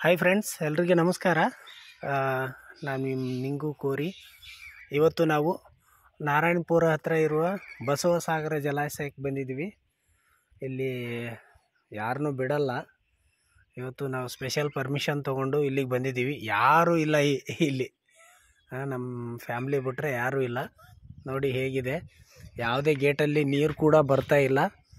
Hi friends ಎಲ್ರಿಗೆ ನಮಸ್ಕಾರ ಆ, ನಾನು ನಿಮ್ಮ ನಿಂಗು ಕೋರಿ ಇವತ್ತು ನಾವು ನಾರಾಯಣಪುರ ಹತ್ರ ಇರುವ ಬಸವಸಾಗರ ಜಲಾಶಯಕ್ಕೆ ಬಂದಿದ್ದೀವಿ ಇಲ್ಲಿ ಯಾರನ್ನೂ ಬಿಡಲ್ಲ ಇವತ್ತು ನಾವು ಸ್ಪೆಷಲ್ ಪರ್ಮಿಷನ್ ತೊಗೊಂಡು ಇಲ್ಲಿಗೆ ಬಂದಿದ್ದೀವಿ ಯಾರೂ ಇಲ್ಲ ಇ- ಇಲ್ಲಿ ಆ, ನಮ್ಮ ಫ್ಯಾಮ್ಲಿ ಬಿಟ್ಟರೆ ಯಾರೂ ಇಲ್ಲ ನೋಡಿ ಹೇಗಿದೆ ಯಾವುದೇ ಗೇಟಲ್ಲಿ ನೀರು ಕೂಡ ಬರ್ತಾ ಇಲ್ಲ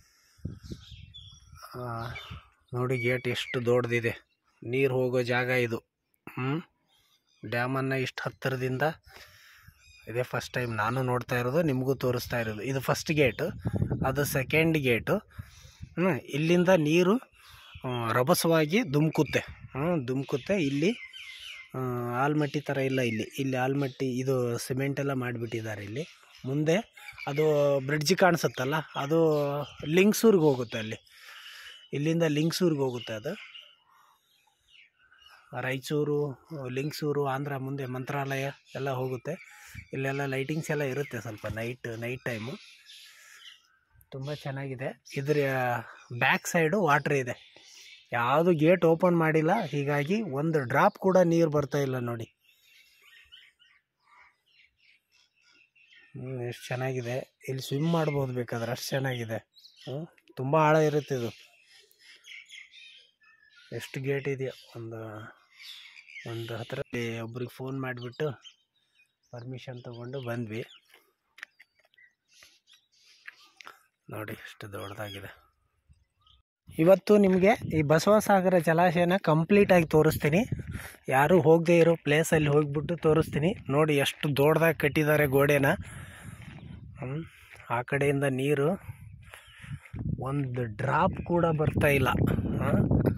ಆ, ನೋಡಿ ಗೇಟ್ ಎಷ್ಟು ದೊಡ್ಡದಿದೆ ನೀರು ಹೋಗೋ ಜಾಗ ಇದು ಹ್ಞೂ ಡ್ಯಾಮನ್ನು ಇಷ್ಟು ಹತ್ತಿರದಿಂದ ಇದೇ ಫಸ್ಟ್ ಟೈಮ್ ನಾನು ನೋಡ್ತಾ ಇರೋದು ನಿಮಗೂ ತೋರಿಸ್ತಾ ಇರೋದು ಇದು ಫಸ್ಟ್ ಗೇಟು ಅದು ಸೆಕೆಂಡ್ ಗೇಟು ಹ್ಞೂ ಇಲ್ಲಿಂದ ನೀರು ಆ, ರಭಸವಾಗಿ ಧುಮ್ಕುತ್ತೆ ಹ್ಞೂ ಧುಮ್ಕುತ್ತೆ ಇಲ್ಲಿ ಆ, ಆಲ್ಮಟ್ಟಿ ಥರ ಇಲ್ಲ ಇಲ್ಲಿ ಇಲ್ಲಿ ಆಲ್ಮಟ್ಟಿ ಇದು ಸಿಮೆಂಟ್ ಎಲ್ಲ ಮಾಡಿಬಿಟ್ಟಿದ್ದಾರೆ ಇಲ್ಲಿ ಮುಂದೆ ಅದು ಬ್ರಿಡ್ಜ್ ಕಾಣಿಸುತ್ತಲ್ಲ ಅದು ಲಿಂಗ್ಸೂರ್ಗೆ ಹೋಗುತ್ತೆ ಅಲ್ಲಿ ಇಲ್ಲಿಂದ ಲಿಂಗ್ಸೂರ್ಗೆ ಹೋಗುತ್ತೆ ಅದು ರಾಯಚೂರು ಲಿಂಗ್ಸೂರು ಆಂಧ್ರ ಮುಂದೆ ಮಂತ್ರಾಲಯ ಎಲ್ಲ ಹೋಗುತ್ತೆ ಇಲ್ಲೆಲ್ಲ ಲೈಟಿಂಗ್ಸ್ ಎಲ್ಲ ಇರುತ್ತೆ ಸ್ವಲ್ಪ ನೈಟ್ ನೈಟ್ ಟೈಮು ತುಂಬ ಚೆನ್ನಾಗಿದೆ ಇದ್ರ ಬ್ಯಾಕ್ ಸೈಡು ವಾಟ್ರ್ ಇದೆ ಯಾವುದು ಗೇಟ್ ಓಪನ್ ಮಾಡಿಲ್ಲ ಹೀಗಾಗಿ ಒಂದು ಡ್ರಾಪ್ ಕೂಡ ನೀರು ಬರ್ತಾ ಇಲ್ಲ ನೋಡಿ ಎಷ್ಟು ಚೆನ್ನಾಗಿದೆ ಇಲ್ಲಿ ಸ್ವಿಮ್ ಮಾಡ್ಬೋದು ಬೇಕಾದ್ರೆ ಅಷ್ಟು ಚೆನ್ನಾಗಿದೆ ಹ್ಮ್. ತುಂಬ ಆಳ ಇರುತ್ತೆ ಇದು ಎಷ್ಟು ಗೇಟ್ ಇದೆಯಾ ಒಂದು ಒಂದು ಹತ್ರ ಒಬ್ರಿಗೆ ಫೋನ್ ಮಾಡಿಬಿಟ್ಟು ಪರ್ಮಿಷನ್ ತಗೊಂಡು ಬಂದ್ವಿ ನೋಡಿ ಎಷ್ಟು ದೊಡ್ಡದಾಗಿದೆ ಇವತ್ತು ನಿಮಗೆ ಈ ಬಸವಸಾಗರ ಜಲಾಶಯನ ಕಂಪ್ಲೀಟಾಗಿ ತೋರಿಸ್ತೀನಿ ಯಾರೂ ಹೋಗದೇ ಇರೋ ಪ್ಲೇಸಲ್ಲಿ ಹೋಗಿಬಿಟ್ಟು ತೋರಿಸ್ತೀನಿ ನೋಡಿ ಎಷ್ಟು ದೊಡ್ಡದಾಗಿ ಕಟ್ಟಿದ್ದಾರೆ ಗೋಡೆನ ಹ್ಮ್. ಆ ಕಡೆಯಿಂದ ನೀರು ಒಂದು ಡ್ರಾಪ್ ಕೂಡ ಬರ್ತಾ ಇಲ್ಲ ಹಾಂ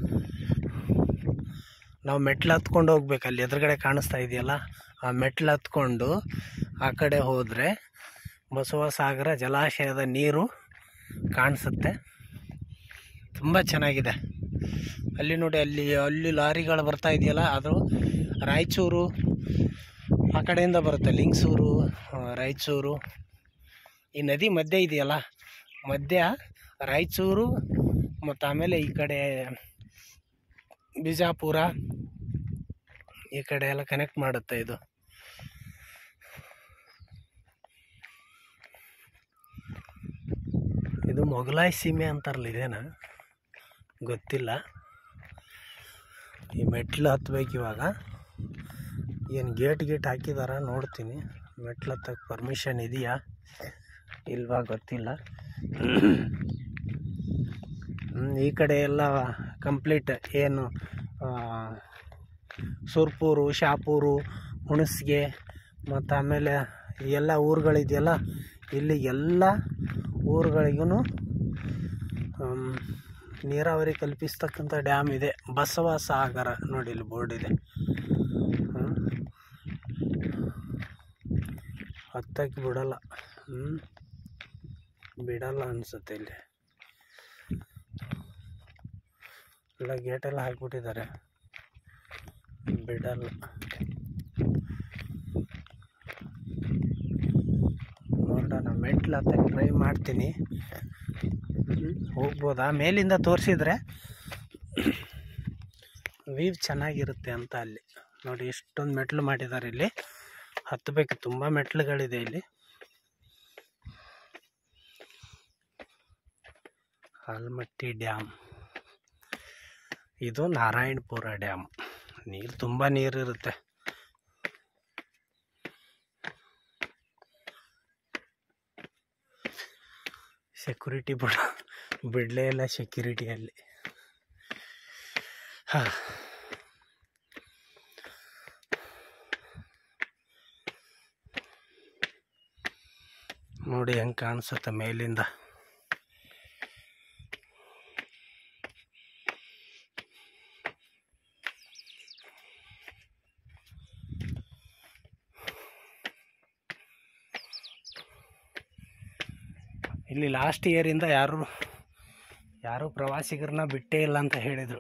ನಾವು ಮೆಟ್ಲು ಹತ್ಕೊಂಡು ಹೋಗ್ಬೇಕು ಅಲ್ಲಿ ಎದುರುಗಡೆ ಕಾಣಿಸ್ತಾ ಇದೆಯಲ್ಲ ಆ ಮೆಟ್ಲು ಹತ್ಕೊಂಡು ಆ ಕಡೆ ಹೋದರೆ ಬಸವಸಾಗರ ಜಲಾಶಯದ ನೀರು ಕಾಣಿಸುತ್ತೆ ತುಂಬ ಚೆನ್ನಾಗಿದೆ ಅಲ್ಲಿ ನೋಡಿ ಅಲ್ಲಿ ಅಲ್ಲಿ ಲಾರಿಗಳು ಬರ್ತಾ ಇದೆಯಲ್ಲ ಅದು ರಾಯಚೂರು ಆ ಕಡೆಯಿಂದ ಬರುತ್ತೆ ಲಿಂಗ್ಸೂರು ಆ, ರಾಯಚೂರು ಈ ನದಿ ಮಧ್ಯೆ ಇದೆಯಲ್ಲ ಮಧ್ಯ ರಾಯಚೂರು ಮತ್ತು ಆಮೇಲೆ ಈ ಕಡೆ ಬಿಜಾಪುರ ಈ ಕಡೆ ಎಲ್ಲ ಕನೆಕ್ಟ್ ಮಾಡುತ್ತೆ ಇದು ಇದು ಮೊಘಲಾಯ್ ಸೀಮೆ ಅಂತಾರಲ್ಲ ಇದೇನಾ ಗೊತ್ತಿಲ್ಲ ಈ ಮೆಟ್ಲು ಹತ್ಬೇಕು ಇವಾಗ ಏನು ಗೇಟ್ ಗೇಟ್ ಹಾಕಿದಾರ ನೋಡ್ತೀನಿ ಮೆಟ್ಲು ಹತ್ತಕ್ಕೆ ಪರ್ಮಿಷನ್ ಇದೆಯಾ ಇಲ್ವಾ ಗೊತ್ತಿಲ್ಲ ಹ್ಮ್, ಈ ಕಡೆ ಎಲ್ಲ ಕಂಪ್ಲೀಟ್ ಏನು ಆ, ಸುರ್ಪೂರು ಶಾಪೂರು ಹುಣಸ್ಗೆ ಮತ್ತು ಆಮೇಲೆ ಎಲ್ಲ ಊರುಗಳಿದೆಯಲ್ಲ ಇಲ್ಲಿ ಎಲ್ಲ ಊರುಗಳಿಗೂ ನೀರಾವರಿ ಕಲ್ಪಿಸ್ತಕ್ಕಂಥ ಡ್ಯಾಮ್ ಇದೆ ಬಸವ ಸಾಗರ ನೋಡಿ ಇಲ್ಲಿ ಬೋರ್ಡ್ ಇದೆ ಹ್ಮ್. ಹತ್ತಕ್ಕೆ ಬಿಡಲ್ಲ ಹ್ಞೂ ಬಿಡಲ್ಲ ಅನಿಸುತ್ತೆ ಇಲ್ಲಿ ಎಲ್ಲ ಗೇಟೆಲ್ಲ ಹಾಕ್ಬಿಟ್ಟಿದ್ದಾರೆ ಬಿಡಲ್ಲ ನೋಡೋಣ ಮೆಟ್ಲು ಹತ್ತಕ್ಕೆ ಟ್ರೈ ಮಾಡ್ತೀನಿ ಹ್ಮ್, ಹೋಗ್ಬೋದಾ ಮೇಲಿಂದ ತೋರಿಸಿದ್ರೆ ವೀವ್ ಚೆನ್ನಾಗಿರುತ್ತೆ ಅಂತ ಅಲ್ಲಿ ನೋಡಿ ಎಷ್ಟೊಂದು ಮೆಟ್ಲು ಮಾಡಿದ್ದಾರೆ ಇಲ್ಲಿ ಹತ್ತಬೇಕು ತುಂಬ ಮೆಟ್ಲುಗಳಿದೆ ಇಲ್ಲಿ ಆಲ್ಮಟ್ಟಿ ಡ್ಯಾಮ್ ಇದು ನಾರಾಯಣಪುರ ಡ್ಯಾಮ್ ನೀರು ತುಂಬ ನೀರಿರುತ್ತೆ ಸೆಕ್ಯೂರಿಟಿ ಬಿಡ ಬಿಡಲೇ ಇಲ್ಲ ಸೆಕ್ಯೂರಿಟಿಯಲ್ಲಿ ಹಾಂ ನೋಡಿ ಹೆಂಗೆ ಕಾಣಿಸುತ್ತೆ ಮೇಲಿಂದ ಇಲ್ಲಿ ಲಾಸ್ಟ್ ಇಯರಿಂದ ಯಾರು ಯಾರು ಪ್ರವಾಸಿಗರನ್ನ ಬಿಟ್ಟೇ ಇಲ್ಲ ಅಂತ ಹೇಳಿದರು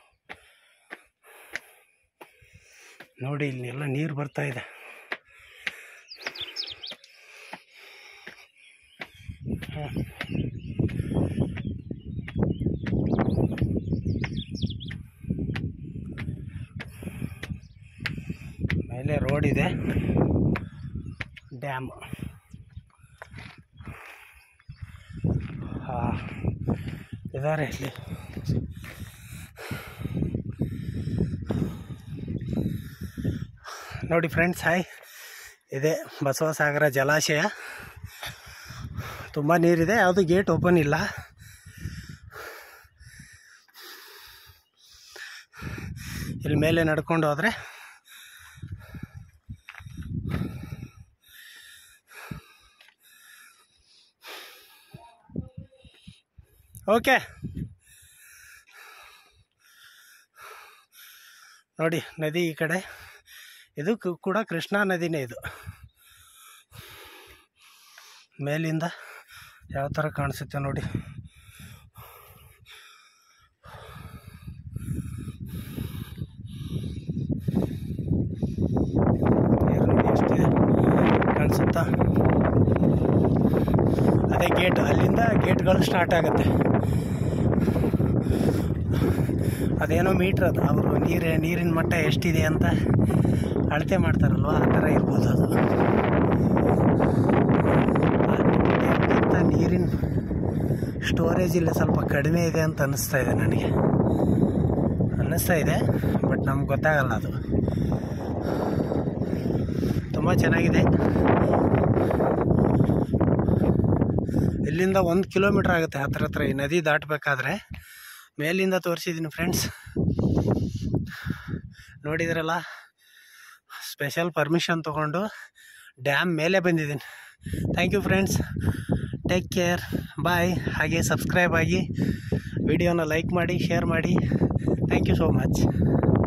ನೋಡಿ ಇಲ್ಲೆಲ್ಲ ನೀರು ಬರ್ತಾ ಇದೆ ಹ. ಇಲ್ಲೇ ರೋಡ್ ಇದೆ ಡ್ಯಾಮ್ ಹಾಂ ಇದ್ದಾರೆ ಇಲ್ಲಿ ನೋಡಿ ಫ್ರೆಂಡ್ಸ್ ಹಾಯ್ ಇದೆ ಬಸವಸಾಗರ ಜಲಾಶಯ ತುಂಬ ನೀರಿದೆ ಯಾವುದು ಗೇಟ್ ಓಪನ್ ಇಲ್ಲ ಇಲ್ಲಿ ಮೇಲೆ ನಡ್ಕೊಂಡು ಹೋದರೆ ಓಕೆ ನೋಡಿ ನದಿ ಈ ಕಡೆ ಇದು ಕು- ಕೂಡ ಕೃಷ್ಣಾ ನದಿನೇ ಇದು ಮೇಲಿಂದ ಯಾವ ಥರ ಕಾಣಿಸುತ್ತೆ ನೋಡಿ ನೀರು ನೋಡಿ ಎಷ್ಟಿದೆ ಕಾಣಿಸುತ್ತಾ ಅದೇ ಗೇಟ್ ಅಲ್ಲಿಂದ ಗೇಟ್ಗಳು ಸ್ಟಾರ್ಟ್ ಆಗುತ್ತೆ ಅದೇನೋ ಮೀಟ್ರ್ ಅದು ಅವರು ನೀರು ನೀರಿನ ಮಟ್ಟ ಎಷ್ಟಿದೆ ಅಂತ ಅಳತೆ ಮಾಡ್ತಾರಲ್ವ ಆ ಥರ ಇರ್ಬೋದು ಅದು ಅಂತ ನೀರಿನ ಸ್ಟೋರೇಜ್ ಇಲ್ಲಿ ಸ್ವಲ್ಪ ಕಡಿಮೆ ಇದೆ ಅಂತ ಅನ್ನಿಸ್ತಾ ಇದೆ ನನಗೆ ಅನ್ನಿಸ್ತಾ ಇದೆ ಬಟ್ ನಮ್ಗೆ ಗೊತ್ತಾಗಲ್ಲ ಅದು ತುಂಬ ಚೆನ್ನಾಗಿದೆ ಇಲ್ಲಿಂದ ಒಂದು ಕಿಲೋಮೀಟ್ರ್ ಆಗುತ್ತೆ ಹತ್ರ ಹತ್ರ ಈ ನದಿ ದಾಟಬೇಕಾದ್ರೆ ಮೇಲಿಂದ ತೋರಿಸಿದ್ದೀನಿ ಫ್ರೆಂಡ್ಸ್ ನೋಡಿದ್ರಲ್ಲ ಸ್ಪೆಷಲ್ ಪರ್ಮಿಷನ್ ತೊಗೊಂಡು ಡ್ಯಾಮ್ ಮೇಲೆ ಬಂದಿದ್ದೀನಿ thank you friends take care bye ಹಾಗೆ ಸಬ್ಸ್ಕ್ರೈಬ್ ಆಗಿ ವಿಡಿಯೋನ ಲೈಕ್ ಮಾಡಿ ಶೇರ್ ಮಾಡಿ ಥ್ಯಾಂಕ್ ಯು ಸೋ ಮಚ್